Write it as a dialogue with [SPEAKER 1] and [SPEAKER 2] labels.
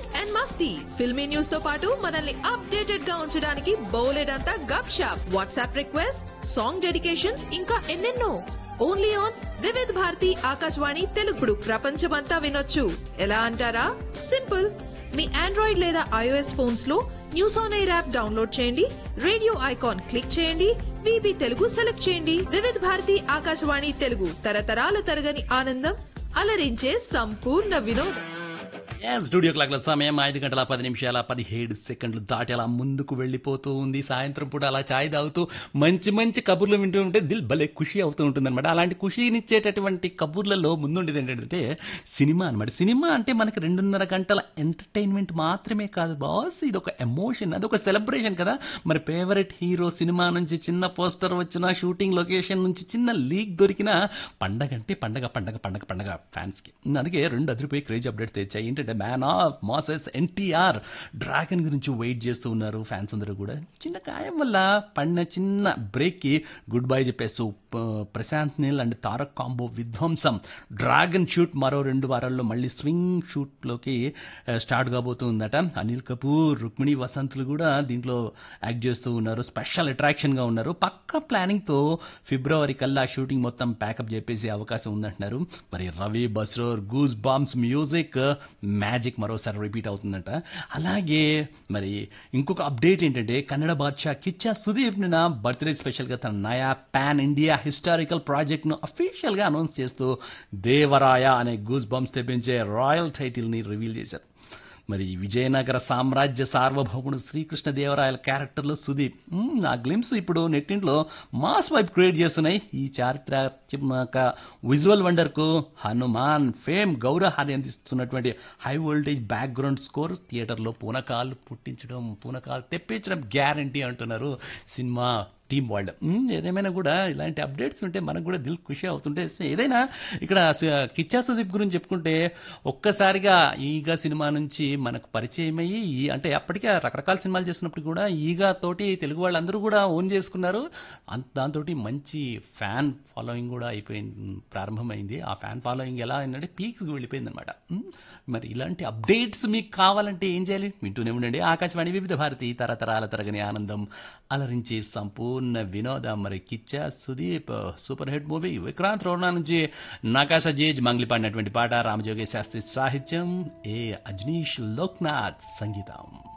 [SPEAKER 1] music and మస్తీ filmy news తో పాటు మనల్ని అప్డేటెడ్ గా ఉంచడానికి బోలెడంతా గప్ షాప్ వాట్సాప్ రిక్వెస్ట్ సాంగ్ డెడికేషన్స్ ఇంకా ఎన్నెన్నో ఓన్లీ ఆన్ వివిధ్ భారతి ఆకాశవాణి తెలుగుడు ప్రపంచమంతా వినొచ్చు ఎలా అంటారా సింపుల్ మీ ఆండ్రాయిడ్ లేదా ఐఓఎస్ ఫోన్స్ లో news on air app download చేయండి రేడియో ఐకాన్ క్లిక్ చేయండి విబి తెలుగు సెలెక్ట్ చేయండి వివిధ భారతి ఆకాశవాణి తెలుగు తరతరాల తరగని ఆనందం అలరించే సంపూర్ణ వినోదం
[SPEAKER 2] స్టూడియో క్లాక్ల సమయం ఐదు గంటల పది నిమిషాల పదిహేడు సెకండ్లు దాటి అలా ముందుకు వెళ్ళిపోతూ ఉంది సాయంత్రం పూట అలా చాయ్ తాగుతూ మంచి మంచి కబుర్లు వింటూ ఉంటే దిల్ భలే ఖుషి అవుతూ ఉంటుంది అనమాట అలాంటి ఖుషినిచ్చేటటువంటి కబుర్లలో ముందుండేది ఏంటంటే సినిమా అనమాట సినిమా అంటే మనకి రెండున్నర గంటల ఎంటర్టైన్మెంట్ మాత్రమే కాదు బాస్ ఇది ఒక ఎమోషన్ అది ఒక సెలబ్రేషన్ కదా మరి ఫేవరెట్ హీరో సినిమా నుంచి చిన్న పోస్టర్ వచ్చిన షూటింగ్ లొకేషన్ నుంచి చిన్న లీక్ దొరికిన పండగ అంటే పండగ పండగ పండగ పండగ ఫ్యాన్స్కి అందుకే రెండు అదిరిపోయి క్రేజ్ అప్డేట్స్ తెచ్చాయి ఏంటంటే man of masses NTR dragon గురించి వెయిట్ చేస్తూ ఉన్నారు ఫ్యాన్స్ అందరూ కూడా చిన్న గాయం వల్ల పడిన చిన్న బ్రేక్కి గుడ్ బై చెప్పేస్తూ ప- ప్రశాంత్ నీల్ అండ్ తారక్ కాంబో విధ్వంసం డ్రాగన్ షూట్ మరో రెండు వారాల్లో మళ్ళీ స్వింగ్ షూట్లోకి ఆ, స్టార్ట్ కాబోతుందట అనిల్ కపూర్ రుక్మిణి వసంత్లు కూడా దీంట్లో యాక్ట్ చేస్తూ ఉన్నారు స్పెషల్ అట్రాక్షన్గా ఉన్నారు పక్క ప్లానింగ్తో ఫిబ్రవరి కల్లా షూటింగ్ మొత్తం ప్యాకప్ చెప్పేసే అవకాశం ఉందంటున్నారు మరి Ravi Basrur goose bumps music magic మరోసారి రిపీట్ అవుతుందంట అలాగే మరి ఇంకొక అప్డేట్ ఏంటంటే కన్నడ బాద్షా కిచ్చా సుదీప్ నిన్న బర్త్డే స్పెషల్గా తన నయా పాన్ ఇండియా హిస్టారికల్ ప్రాజెక్ట్ను అఫీషియల్గా అనౌన్స్ చేస్తూ దేవరాయ అనే గూస్ బంప్స్ తెప్పించే రాయల్ టైటిల్ని రివీల్ చేశారు మరి విజయనగర సామ్రాజ్య సార్వభౌముడు శ్రీకృష్ణదేవరాయల క్యారెక్టర్లో సుదీప్ మ్మ్, ఆ గ్లిమ్స్ ఇప్పుడు నెట్టింట్లో మాస్ వైప్ క్రియేట్ చేస్తున్నాయి ఈ చారిత్రాత్మక విజువల్ వండర్కు హనుమాన్ ఫేమ్ గౌరవాన్ని అందిస్తున్నటువంటి హై వోల్టేజ్ బ్యాక్గ్రౌండ్ స్కోర్ థియేటర్లో పూనకాలు పుట్టించడం పూనకాలు తెప్పించడం గ్యారంటీ అంటున్నారు సినిమా టీమ్ వాళ్ళు మ్మ్, ఏదేమైనా కూడా ఇలాంటి అప్డేట్స్ ఉంటే మనకు కూడా దిల్ ఖుషి అవుతుంటే ఏదైనా ఇక్కడ స- కిచ్చా సుదీప్ గురించి చెప్పుకుంటే ఒక్కసారిగా ఈగ సినిమా నుంచి మనకు పరిచయం అయ్యి ఈ- అంటే అప్పటికే రకరకాల సినిమాలు చేస్తున్నప్పుడు కూడా ఈగ తోటి తెలుగు వాళ్ళందరూ కూడా ఓన్ చేసుకున్నారు అంత దాంతో మంచి ఫ్యాన్ ఫాలోయింగ్ కూడా అయిపోయింది ప్రారంభమైంది ఆ ఫ్యాన్ ఫాలోయింగ్ ఎలా అయిందంటే పీక్స్కి వెళ్ళిపోయింది అనమాట మరి ఇలాంటి అప్డేట్స్ మీకు కావాలంటే ఏం చేయాలి వింటూనే ఉండండి ఆకాశవాణి వివిధ భారతి తరతరాల తరగని ఆనందం అలరించి సంపూర్ణ వినోదం మరి Kichcha Sudeep super hit movie Vikrant Rona నుంచి నకాశ జేజ్ మంగ్లి పాడినటువంటి పాట రామజోగి శాస్త్రి సాహిత్యం ఏ అజ్నీష్ లోక్నాథ్ సంగీతం